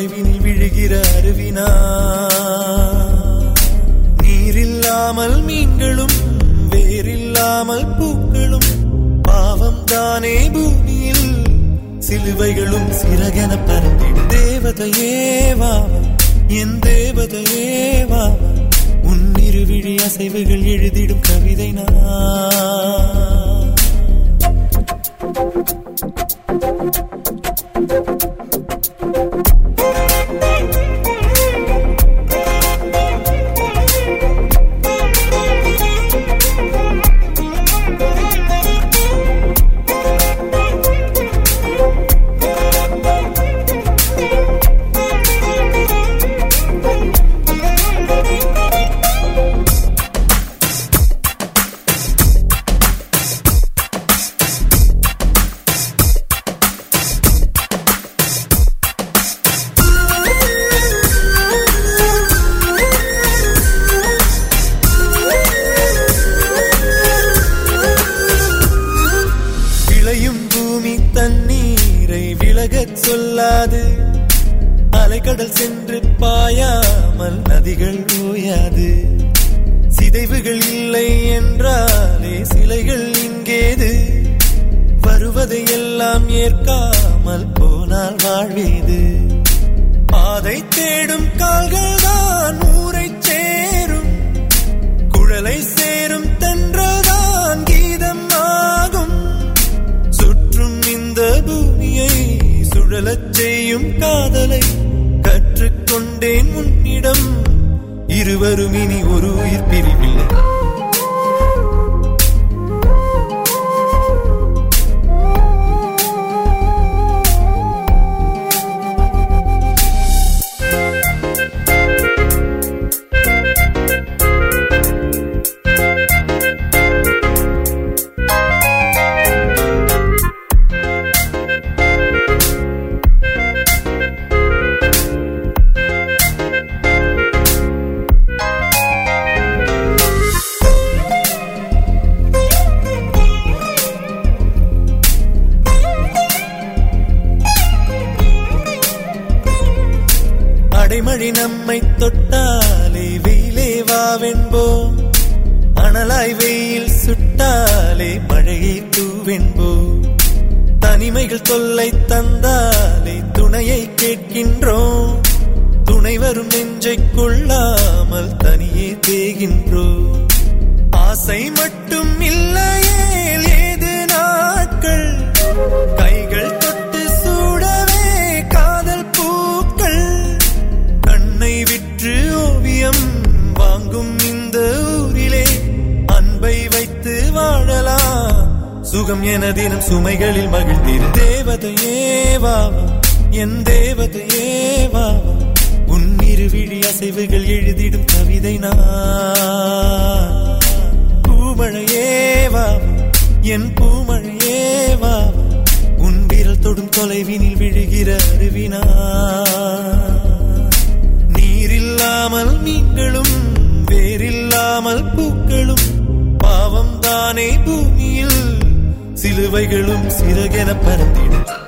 தொலைவினில் விழுகிற அருவினா நீரில்லாமல் மீன்களும் வேரில்லாமல் பூக்களும் பாவம் தானே பூமியில் சிலுவைகளும் சிறகென பறந்திடும் தேவதையே வாவா என் தேவதையே வாவா உன் இருவிழி அசைவுகள் எழுதிடும் கவிதை நான் விளையும் பூமி தண்ணீரை விலகச் சொல்லாது அலைக்கடல் சென்று பாயாமல் நதிகள் ஓயாது சிதைவுகள் இல்லை என்றாலே சிலைகள் இங்கேது வருவதை எல்லாம் ஏற்காமல் போனால் வாழ்வேது பாதை தேடும் கால்கள் தான் ஊரை சேரும் குழலை சேரும் தென்றல்தான் கீதம் ஆகும் சுற்றும் இந்த பூமியை சுழலச் செய்யும் காதலை கற்றுக்கொண்டேன் உன்னிடம் இருவரும் இனி ஒரு உயிர் பிரிவில்லை அடைமழை நம்மை தொட்டாலே வெயிலே வாவென்போம் அனலாய் வெயில் சுட்டாலே மழையை தூவென்போம் தனிமைகள் தொல்லை தந்தாலே துணையை கேட்கின்றோம் துணை வரும் நெஞ்சை கொள்ளாமல் தனியே தேகின்றோம் ஆசை மட்டும் இல்லையே ஏது நாட்கள் கைகள் தொட்டு சூடவே காதல் பூக்கள் கண்ணை விற்று ஓவியம் வாங்கும் இந்த ஊரிலே அன்பை வைத்து வாழலாம் சுகம் என தினம் சுமைகளில் மகிழ்ந்திரு தேவதையே வாவா என் தேவதையே வாவா உன் இருவிழி அசைவுகள் எழுதிடும் கவிதை நான் பூமழையே வாவா என் பூமழையே வாவா உன் விரல் தொடும் தொலைவினில் விழுகிற அருவினா நீரில்லாமல் மீன்களும் வேரில்லாமல் பூக்களும் பாவம் தானே பூமியில் சிலுவைகளும் சிறகென பறந்திடும்